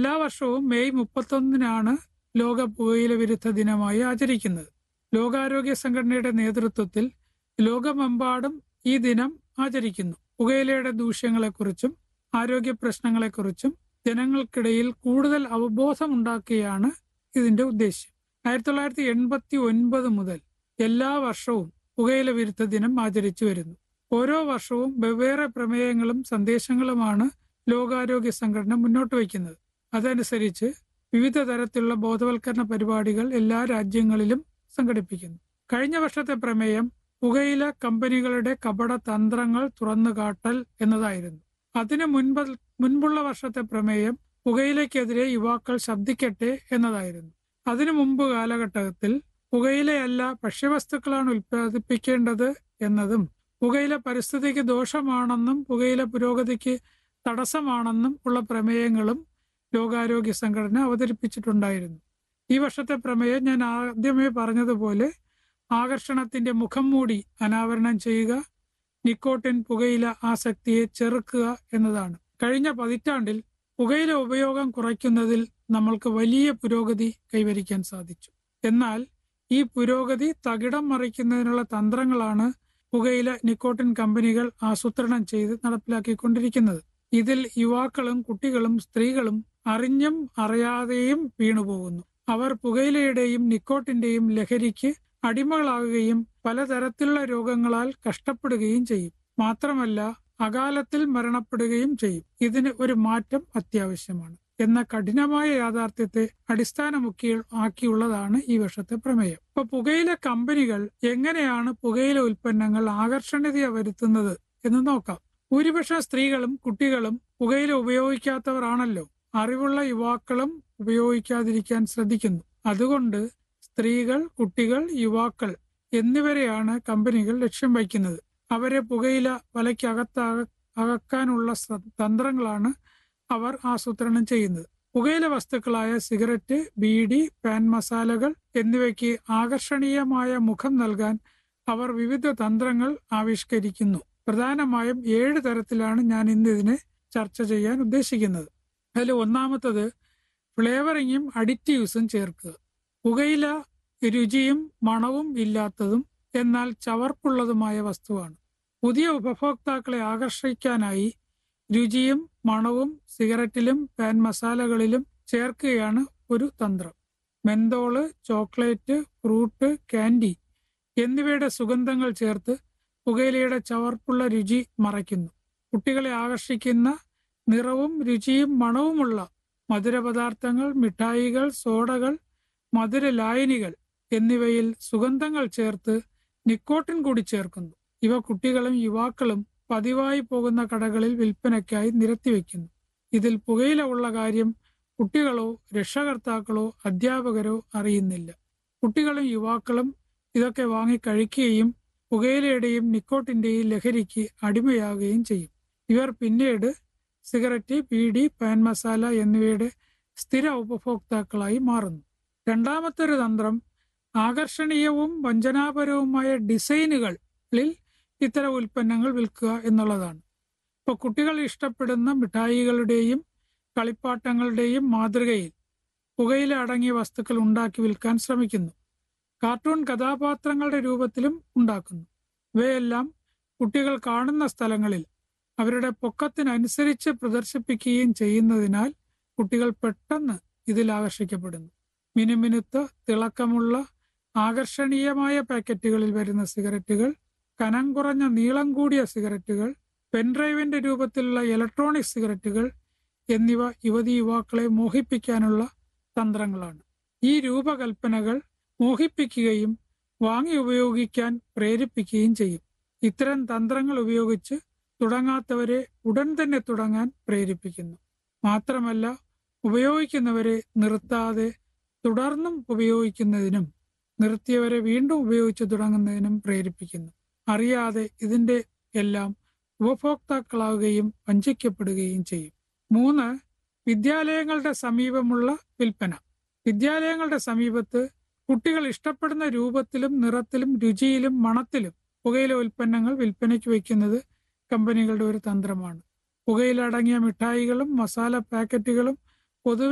എല്ലാ വർഷവും മെയ് മുപ്പത്തൊന്നിനാണ് ലോക പുകയില വിരുദ്ധ ദിനമായി ആചരിക്കുന്നത് ലോകാരോഗ്യ സംഘടനയുടെ നേതൃത്വത്തിൽ ലോകമെമ്പാടും ഈ ദിനം ആചരിക്കുന്നു പുകയിലയുടെ ദൂഷ്യങ്ങളെക്കുറിച്ചും ആരോഗ്യ പ്രശ്നങ്ങളെക്കുറിച്ചും ജനങ്ങൾക്കിടയിൽ കൂടുതൽ അവബോധമുണ്ടാക്കുകയാണ് ഇതിന്റെ ഉദ്ദേശ്യം ആയിരത്തി തൊള്ളായിരത്തി എൺപത്തി ഒൻപത് മുതൽ എല്ലാ വർഷവും പുകയില വിരുദ്ധ ദിനം ആചരിച്ചു വരുന്നു ഓരോ വർഷവും വെവ്വേറെ പ്രമേയങ്ങളും സന്ദേശങ്ങളുമാണ് ലോകാരോഗ്യ സംഘടന മുന്നോട്ട് വയ്ക്കുന്നത് അതനുസരിച്ച് വിവിധ തരത്തിലുള്ള ബോധവൽക്കരണ പരിപാടികൾ എല്ലാ രാജ്യങ്ങളിലും സംഘടിപ്പിക്കുന്നു കഴിഞ്ഞ വർഷത്തെ പ്രമേയം പുകയില കമ്പനികളുടെ കപട തന്ത്രങ്ങൾ തുറന്നു കാട്ടൽ എന്നതായിരുന്നു അതിനു മുൻപ് മുൻപുള്ള വർഷത്തെ പ്രമേയം പുകയിലയ്ക്കെതിരെ യുവാക്കൾ ശബ്ദിക്കട്ടെ എന്നതായിരുന്നു അതിനു മുമ്പ് കാലഘട്ടത്തിൽ പുകയിലയല്ല ഭക്ഷ്യവസ്തുക്കളാണ് ഉൽപ്പാദിപ്പിക്കേണ്ടത് എന്നതും പുകയില പരിസ്ഥിതിക്ക് ദോഷമാണെന്നും പുകയില പുരോഗതിക്ക് തടസ്സമാണെന്നും ഉള്ള പ്രമേയങ്ങളും ലോകാരോഗ്യ സംഘടന അവതരിപ്പിച്ചിട്ടുണ്ടായിരുന്നു ഈ വർഷത്തെ പ്രമേയം ഞാൻ ആദ്യമേ പറഞ്ഞതുപോലെ ആകർഷണത്തിന്റെ മുഖം മൂടി അനാവരണം ചെയ്യുക നിക്കോട്ടിൻ പുകയില ആസക്തിയെ ചെറുക്കുക എന്നതാണ് കഴിഞ്ഞ പതിറ്റാണ്ടിൽ പുകയില ഉപയോഗം കുറയ്ക്കുന്നതിൽ നമ്മൾക്ക് വലിയ പുരോഗതി കൈവരിക്കാൻ സാധിച്ചു എന്നാൽ ഈ പുരോഗതി തകിടം മറിക്കുന്നതിനുള്ള തന്ത്രങ്ങളാണ് പുകയില നിക്കോട്ടിൻ കമ്പനികൾ ആസൂത്രണം ചെയ്ത് നടപ്പിലാക്കിക്കൊണ്ടിരിക്കുന്നത് ഇതിൽ യുവാക്കളും കുട്ടികളും സ്ത്രീകളും അറിഞ്ഞും അറിയാതെയും വീണുപോകുന്നു അവർ പുകയിലയുടെയും നിക്കോട്ടിന്റെയും ലഹരിക്ക് അടിമകളാകുകയും പലതരത്തിലുള്ള രോഗങ്ങളാൽ കഷ്ടപ്പെടുകയും ചെയ്യും മാത്രമല്ല അകാലത്തിൽ മരണപ്പെടുകയും ചെയ്യും ഇതിന് ഒരു മാറ്റം അത്യാവശ്യമാണ് എന്ന കഠിനമായ യാഥാർത്ഥ്യത്തെ അടിസ്ഥാനമുക്കി ആക്കിയുള്ളതാണ് ഈ വർഷത്തെ പ്രമേയം ഇപ്പൊ പുകയില കമ്പനികൾ എങ്ങനെയാണ് പുകയില ഉൽപ്പന്നങ്ങൾ ആകർഷണീയത വരുത്തുന്നത് എന്ന് നോക്കാം ഭൂരിപക്ഷം സ്ത്രീകളും കുട്ടികളും പുകയില ഉപയോഗിക്കാത്തവരാണല്ലോ അറിവുള്ള യുവാക്കളും ഉപയോഗിക്കാതിരിക്കാൻ ശ്രദ്ധിക്കുന്നു അതുകൊണ്ട് സ്ത്രീകൾ കുട്ടികൾ യുവാക്കൾ എന്നിവരെയാണ് കമ്പനികൾ ലക്ഷ്യം വയ്ക്കുന്നത് അവരെ പുകയില വലയ്ക്കകത്ത അകക്കാനുള്ള തന്ത്രങ്ങളാണ് അവർ ആസൂത്രണം ചെയ്യുന്നത് പുകയില വസ്തുക്കളായ സിഗരറ്റ് ബീഡി പാൻ മസാലകൾ എന്നിവയ്ക്ക് ആകർഷണീയമായ മുഖം നൽകാൻ അവർ വിവിധ തന്ത്രങ്ങൾ ആവിഷ്കരിക്കുന്നു പ്രധാനമായും ഏഴ് തരത്തിലാണ് ഞാൻ ഇന്ന് ഇതിനെ ചർച്ച ചെയ്യാൻ ഉദ്ദേശിക്കുന്നത് അതിൽ ഒന്നാമത്തത് ഫ്ലേവറിങ്ങും അഡിറ്റീവ്സും ചേർക്കുക പുകയില രുചിയും മണവും ഇല്ലാത്തതും എന്നാൽ ചവർപ്പുള്ളതുമായ വസ്തുവാണ് പുതിയ ഉപഭോക്താക്കളെ ആകർഷിക്കാനായി രുചിയും മണവും സിഗരറ്റിലും പാൻ മസാലകളിലും ചേർക്കുകയാണ് ഒരു തന്ത്രം മെന്തോള് ചോക്ലേറ്റ് ഫ്രൂട്ട് കാൻഡി എന്നിവയുടെ സുഗന്ധങ്ങൾ ചേർത്ത് പുകയിലയുടെ ചവർപ്പുള്ള രുചി മറയ്ക്കുന്നു കുട്ടികളെ ആകർഷിക്കുന്ന നിറവും രുചിയും മണവുമുള്ള മധുരപദാർത്ഥങ്ങൾ മിഠായികൾ സോഡകൾ മധുര ലായനികൾ എന്നിവയിൽ സുഗന്ധങ്ങൾ ചേർത്ത് നിക്കോട്ടിൻ കൂടി ചേർക്കുന്നു ഇവ കുട്ടികളും യുവാക്കളും പതിവായി പോകുന്ന കടകളിൽ വിൽപ്പനയ്ക്കായി നിരത്തിവെക്കുന്നു ഇതിൽ പുകയില ഉള്ള കാര്യം കുട്ടികളോ രക്ഷകർത്താക്കളോ അധ്യാപകരോ അറിയുന്നില്ല കുട്ടികളും യുവാക്കളും ഇതൊക്കെ വാങ്ങി കഴിക്കുകയും പുകയിലയുടെയും നിക്കോട്ടിന്റെയും ലഹരിക്ക് അടിമയാകുകയും ചെയ്യും ഇവർ പിന്നീട് സിഗരറ്റ് ബീഡി പാൻ മസാല എന്നിവയുടെ സ്ഥിര ഉപഭോക്താക്കളായി മാറുന്നു രണ്ടാമത്തെ ഒരു തന്ത്രം ആകർഷണീയവും വഞ്ചനാപരവുമായ ഡിസൈനുകളിൽ ഇത്തരം ഉൽപ്പന്നങ്ങൾ വിൽക്കുക എന്നുള്ളതാണ് ഇപ്പൊ കുട്ടികൾ ഇഷ്ടപ്പെടുന്ന മിഠായികളുടെയും കളിപ്പാട്ടങ്ങളുടെയും മാതൃകയിൽ പുകയില അടങ്ങിയ വസ്തുക്കൾ ഉണ്ടാക്കി വിൽക്കാൻ ശ്രമിക്കുന്നു കാർട്ടൂൺ കഥാപാത്രങ്ങളുടെ രൂപത്തിലും ഉണ്ടാക്കുന്നു ഇവയെല്ലാം കുട്ടികൾ കാണുന്ന സ്ഥലങ്ങളിൽ അവരുടെ പൊക്കത്തിനനുസരിച്ച് പ്രദർശിപ്പിക്കുകയും ചെയ്യുന്നതിനാൽ കുട്ടികൾ പെട്ടെന്ന് ഇതിൽ ആകർഷിക്കപ്പെടുന്നു മിനുമിനുത്ത തിളക്കമുള്ള ആകർഷണീയമായ പാക്കറ്റുകളിൽ വരുന്ന സിഗരറ്റുകൾ കനം കുറഞ്ഞ നീളം കൂടിയ സിഗരറ്റുകൾ പെൻഡ്രൈവിന്റെ രൂപത്തിലുള്ള ഇലക്ട്രോണിക് സിഗരറ്റുകൾ എന്നിവ യുവതി യുവാക്കളെ മോഹിപ്പിക്കാനുള്ള തന്ത്രങ്ങളാണ് ഈ രൂപകൽപ്പനകൾ മോഹിപ്പിക്കുകയും വാങ്ങി ഉപയോഗിക്കാൻ പ്രേരിപ്പിക്കുകയും ചെയ്യും ഇത്തരം തന്ത്രങ്ങൾ ഉപയോഗിച്ച് തുടങ്ങാത്തവരെ ഉടൻ തന്നെ തുടങ്ങാൻ പ്രേരിപ്പിക്കുന്നു മാത്രമല്ല ഉപയോഗിക്കുന്നവരെ നിർത്താതെ തുടർന്നും ഉപയോഗിക്കുന്നതിനും നിർത്തിയവരെ വീണ്ടും ഉപയോഗിച്ചു തുടങ്ങുന്നതിനും പ്രേരിപ്പിക്കുന്നു അറിയാതെ ഇതിന്റെ എല്ലാം ഉപഭോക്താക്കളാവുകയും വഞ്ചിക്കപ്പെടുകയും ചെയ്യും മൂന്ന് വിദ്യാലയങ്ങളുടെ സമീപമുള്ള വിൽപ്പന വിദ്യാലയങ്ങളുടെ സമീപത്ത് കുട്ടികൾ ഇഷ്ടപ്പെടുന്ന രൂപത്തിലും നിറത്തിലും രുചിയിലും മണത്തിലും പുകയില ഉൽപ്പന്നങ്ങൾ വിൽപ്പനയ്ക്ക് വയ്ക്കുന്നത് കമ്പനികളുടെ ഒരു തന്ത്രമാണ് പുകയിലടങ്ങിയ മിഠായികളും മസാല പാക്കറ്റുകളും പൊതുവെ